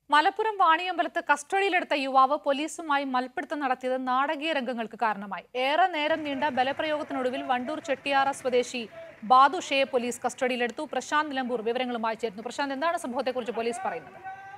മലപ്പുറം വാണിയമ്പലത്ത് കസ്റ്റഡിയിലെടുത്ത യുവാവ് പോലീസുമായി മൽപ്പിടുത്തം നടത്തിയത് നാടകീയ രംഗങ്ങൾക്ക് കാരണമായി ഏറെ നേരം നീണ്ട ബലപ്രയോഗത്തിനൊടുവിൽ വണ്ടൂർ ചെട്ടിയാറ സ്വദേശി ബാദുഷയെ പോലീസ് കസ്റ്റഡിയിലെടുത്തു പ്രശാന്ത് നിലമ്പൂർ വിവരങ്ങളുമായി ചേർന്നു പ്രശാന്ത് എന്താണ് സംഭവത്തെക്കുറിച്ച് പോലീസ് പറയുന്നത്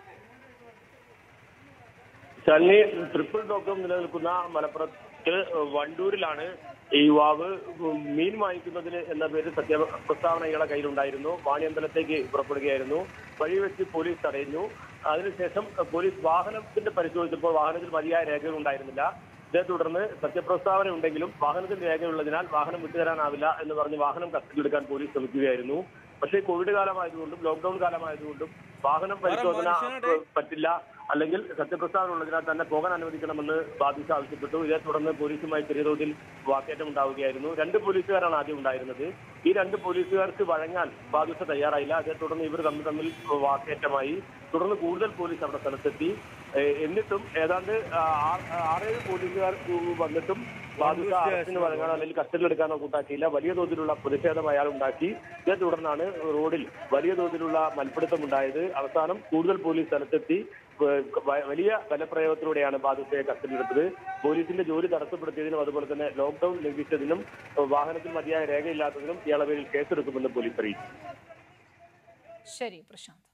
ശാലിനി ട്രിപ്പിൾ ഡോക്ടർ നിലനിൽക്കുന്ന മലപ്പുറത്ത് വണ്ടൂരിലാണ് ഈ യുവാവ് മീൻ വാങ്ങിക്കുന്നതിന് എന്ന പേരിൽ സത്യ പ്രസ്താവന ഇയാളെ കയ്യിലുണ്ടായിരുന്നു വാണിയമ്പലത്തേക്ക് പുറപ്പെടുകയായിരുന്നു വഴി വെച്ച് പോലീസ് തടയുന്നു അതിനുശേഷം പോലീസ് വാഹനത്തിന്റെ പരിശോധിച്ചപ്പോൾ വാഹനത്തിൽ മതിയായ രേഖകൾ ഉണ്ടായിരുന്നില്ല ഇതേ തുടർന്ന് സത്യപ്രസ്താവന ഉണ്ടെങ്കിലും വാഹനത്തിൽ രേഖയുള്ളതിനാൽ വാഹനം വിട്ടുതരാനാവില്ല എന്ന് പറഞ്ഞ് വാഹനം കസ്റ്റഡിയെടുക്കാൻ പോലീസ് ശ്രമിക്കുകയായിരുന്നു പക്ഷേ കോവിഡ് കാലമായതുകൊണ്ടും ലോക്ക്ഡൌൺ കാലമായതുകൊണ്ടും വാഹനം പരിശോധന ഏഹ്, പറ്റില്ല അല്ലെങ്കിൽ സത്യപ്രസ്താവന ഉള്ളതിനാൽ തന്നെ പോകാൻ അനുവദിക്കണമെന്ന് ബാധിച്ച ആവശ്യപ്പെട്ടു ഇതേ തുടർന്ന് പോലീസുമായി ചെറിയ തോതിൽ വാക്കേറ്റം ഉണ്ടാവുകയായിരുന്നു രണ്ട് പോലീസുകാരാണ് ആദ്യം ഉണ്ടായിരുന്നത് ഈ രണ്ട് പോലീസുകാർക്ക് വഴങ്ങാൻ ബാധിച്ച തയ്യാറായില്ല അതേ തുടർന്ന് ഇവർ തമ്മിൽ തമ്മിൽ വാക്കേറ്റമായി തുടർന്ന് കൂടുതൽ പോലീസ് അവിടെ സ്ഥലത്തെത്തി ഏഹ്, എന്നിട്ടും ഏതാണ്ട് ആ- ആ- ആറേഴ് പോലീസുകാർ വന്നിട്ടും ബാധിച്ച അറസ്റ്റിന് വഴങ്ങാനോ അല്ലെങ്കിൽ കസ്റ്റഡിയിലെടുക്കാനോ കൂട്ടാക്കിയില്ല വലിയ തോതിലുള്ള പ്രതിഷേധം അയാൾ ഉണ്ടാക്കി ഇതേ തുടർന്നാണ് റോഡിൽ വലിയ തോതിലുള്ള മൽപ്പിടുത്തം ഉണ്ടായത് അവസാനം കൂടുതൽ പോലീസ് സ്ഥലത്തെത്തി ഏഹ് വ- വലിയ ബലപ്രയോഗത്തിലൂടെയാണ് ബാധിച്ചയെ കസ്റ്റഡിയിലെടുത്തത് പോലീസിന്റെ ജോലി തടസ്സപ്പെടുത്തിയതിനും അതുപോലെ തന്നെ ലോക്ക്ഡൌൺ ലംഘിച്ചതിനും ഏഹ് വാഹനത്തിൽ മതിയായ രേഖയില്ലാത്തതിനും ഇയാളെ പേരിൽ കേസെടുക്കുമെന്ന് പോലീസ് അറിയിച്ചു ശരി പ്രശാന്ത്